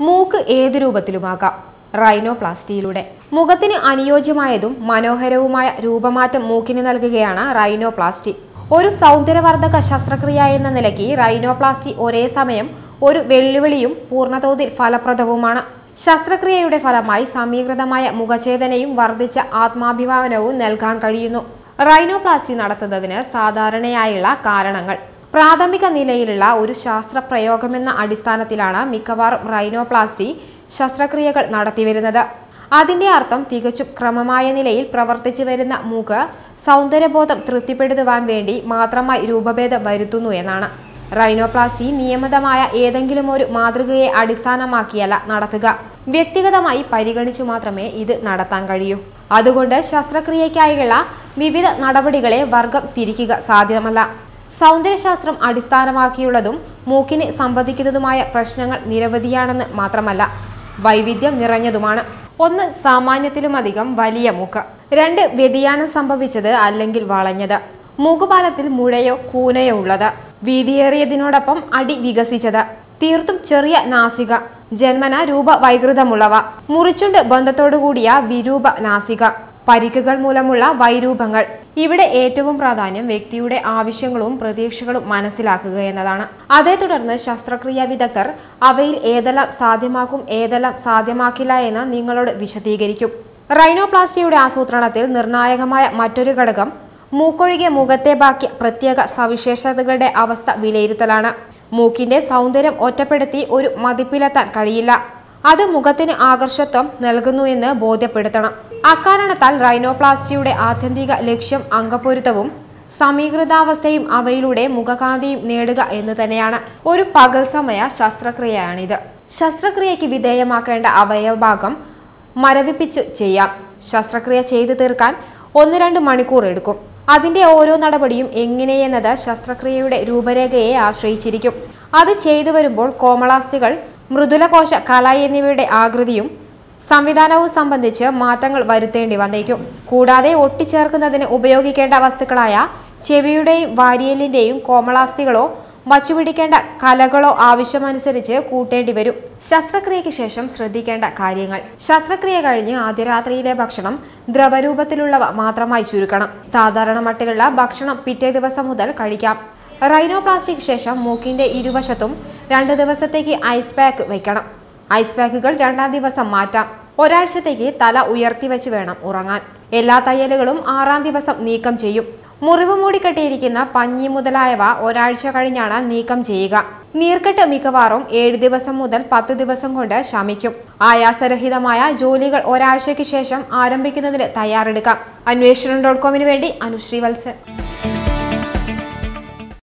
മൂക്ക് ഏത് രൂപത്തിലുമാകാം റൈനോപ്ലാസ്റ്റിയിലൂടെ മുഖത്തിന് അനുയോജ്യമായതും മനോഹരവുമായ രൂപമാറ്റം മൂക്കിന് നൽകുകയാണ് റൈനോപ്ലാസ്റ്റി ഒരു സൗന്ദര്യവർദ്ധക ശസ്ത്രക്രിയ എന്ന നിലയ്ക്ക് റൈനോപ്ലാസ്റ്റി ഒരേ സമയം ഒരു വെല്ലുവിളിയും പൂർണ്ണതോതിൽ ഫലപ്രദവുമാണ് ശസ്ത്രക്രിയയുടെ ഫലമായി സമീകൃതമായ മുഖഛേദനയും വർദ്ധിച്ച ആത്മാഭിമാനവും നൽകാൻ കഴിയുന്നു റൈനോപ്ലാസ്റ്റി നടത്തുന്നതിന് സാധാരണയായുള്ള കാരണങ്ങൾ പ്രാഥമിക നിലയിലുള്ള ഒരു ശാസ്ത്രപ്രയോഗമെന്ന അടിസ്ഥാനത്തിലാണ് മിക്കവാറും റൈനോപ്ലാസ്റ്റി ശസ്ത്രക്രിയകൾ നടത്തിവരുന്നത് അതിന്റെ അർത്ഥം തികച്ചും ക്രമമായ നിലയിൽ പ്രവർത്തിച്ചു വരുന്ന മൂക്ക് സൗന്ദര്യബോധം തൃപ്തിപ്പെടുത്തുവാൻ വേണ്ടി മാത്രമായി രൂപഭേദം വരുത്തുന്നു എന്നാണ് റൈനോപ്ലാസ്റ്റി നിയമിതമായ ഏതെങ്കിലും ഒരു മാതൃകയെ അടിസ്ഥാനമാക്കിയല്ല നടത്തുക വ്യക്തിഗതമായി പരിഗണിച്ചു മാത്രമേ ഇത് നടത്താൻ കഴിയൂ അതുകൊണ്ട് ശസ്ത്രക്രിയയ്ക്കായുള്ള വിവിധ നടപടികളെ വർഗം തിരിക്കുക സാധ്യമല്ല സൗന്ദര്യശാസ്ത്രം അടിസ്ഥാനമാക്കിയുള്ളതും മൂക്കിന് സംബന്ധിക്കുന്നതുമായ പ്രശ്നങ്ങൾ നിരവധിയാണെന്ന് മാത്രമല്ല വൈവിധ്യം നിറഞ്ഞതുമാണ് ഒന്ന് സാമാന്യത്തിലുമധികം വലിയ മൂക്ക് രണ്ട് വ്യതിയാനം സംഭവിച്ചത് അല്ലെങ്കിൽ വളഞ്ഞത് മൂക്കുപാലത്തിൽ മുഴയോ കൂനയോ ഉള്ളത് വീതിയേറിയതിനോടൊപ്പം അടി വികസിച്ചത് തീർത്തും ചെറിയ നാസിക ജന്മന രൂപ വൈകൃതമുള്ളവ മുറിച്ചുണ്ട് ബന്ധത്തോടുകൂടിയ വിരൂപ നാസിക പരിക്കുകൾ മൂലമുള്ള വൈരൂപങ്ങൾ ഇവിടെ ഏറ്റവും പ്രാധാന്യം വ്യക്തിയുടെ ആവശ്യങ്ങളും പ്രതീക്ഷകളും മനസ്സിലാക്കുക എന്നതാണ് അതേ തുടർന്ന് ശസ്ത്രക്രിയാ വിദഗ്ധർ അവയിൽ ഏതെല്ലാം സാധ്യമാക്കും ഏതെല്ലാം സാധ്യമാക്കില്ല എന്ന് നിങ്ങളോട് വിശദീകരിക്കും റൈനോപ്ലാസ്റ്റിയുടെ ആസൂത്രണത്തിൽ നിർണായകമായ മറ്റൊരു ഘടകം മൂക്കൊഴികെ മുഖത്തെ ബാക്കി പ്രത്യേക സവിശേഷതകളുടെ അവസ്ഥ വിലയിരുത്തലാണ് മൂക്കിന്റെ സൗന്ദര്യം ഒറ്റപ്പെടുത്തി ഒരു മതിപ്പിലെത്താൻ കഴിയില്ല അത് മുഖത്തിന് ആകർഷത്വം നൽകുന്നു എന്ന് ബോധ്യപ്പെടുത്തണം അക്കാരണത്താൽ റൈനോപ്ലാസ്റ്റിയുടെ ആത്യന്തിക ലക്ഷ്യം അംഗപ്പൊരുത്തവും സമീകൃതാവസ്ഥയും അവയിലൂടെ മുഖകാന്തിയും നേടുക എന്ന് തന്നെയാണ് ഒരു പകൽ സമയ ശസ്ത്രക്രിയയാണിത് ശസ്ത്രക്രിയയ്ക്ക് വിധേയമാക്കേണ്ട അവയവഭാഗം മരവിപ്പിച്ച് ചെയ്യാം ശസ്ത്രക്രിയ ചെയ്തു തീർക്കാൻ ഒന്ന് രണ്ട് മണിക്കൂർ എടുക്കും അതിന്റെ ഓരോ നടപടിയും എങ്ങനെയെന്നത് ശസ്ത്രക്രിയയുടെ രൂപരേഖയെ ആശ്രയിച്ചിരിക്കും അത് ചെയ്തു വരുമ്പോൾ കോമളാസ്ഥികൾ മൃദുലകോശ കലായി എന്നിവയുടെ ആകൃതിയും സംവിധാനവും സംബന്ധിച്ച് മാറ്റങ്ങൾ വരുത്തേണ്ടി വന്നേക്കും കൂടാതെ ഒട്ടിച്ചേർക്കുന്നതിന് ഉപയോഗിക്കേണ്ട വസ്തുക്കളായ ചെവിയുടെയും വാരിയലിന്റെയും കോമളാസ്ഥികളോ വച്ചുപിടിക്കേണ്ട കലകളോ ആവശ്യമനുസരിച്ച് കൂട്ടേണ്ടി വരും ശസ്ത്രക്രിയയ്ക്ക് ശേഷം ശ്രദ്ധിക്കേണ്ട കാര്യങ്ങൾ ശസ്ത്രക്രിയ കഴിഞ്ഞ് ആദ്യ രാത്രിയിലെ ഭക്ഷണം ദ്രവരൂപത്തിലുള്ളവ മാത്രമായി ചുരുക്കണം സാധാരണ മട്ടിലുള്ള ഭക്ഷണം പിറ്റേ ദിവസം മുതൽ കഴിക്കാം റൈനോപ്ലാസ്റ്റിക് ശേഷം മൂക്കിന്റെ ഇരുവശത്തും രണ്ട് ദിവസത്തേക്ക് ഐസ് പാക്ക് വയ്ക്കണം ഐസ് പാക്കുകൾ രണ്ടാം ദിവസം മാറ്റാം ഒരാഴ്ചത്തേക്ക് തല ഉയർത്തി വെച്ച് വേണം ഉറങ്ങാൻ എല്ലാ തയ്യലുകളും ആറാം ദിവസം നീക്കം ചെയ്യും മുറിവ് മൂടിക്കെട്ടിയിരിക്കുന്ന പഞ്ഞി മുതലായവ ഒരാഴ്ച കഴിഞ്ഞാണ് നീക്കം ചെയ്യുക നീർക്കെട്ട് മിക്കവാറും ഏഴ് ദിവസം മുതൽ പത്ത് ദിവസം കൊണ്ട് ശമിക്കും ആയാസരഹിതമായ ജോലികൾ ഒരാഴ്ചയ്ക്ക് ശേഷം ആരംഭിക്കുന്നതിന് തയ്യാറെടുക്കാം അന്വേഷണം ഡോട്ട് കോമിന് വേണ്ടി അനുശ്രീ വത്സൻ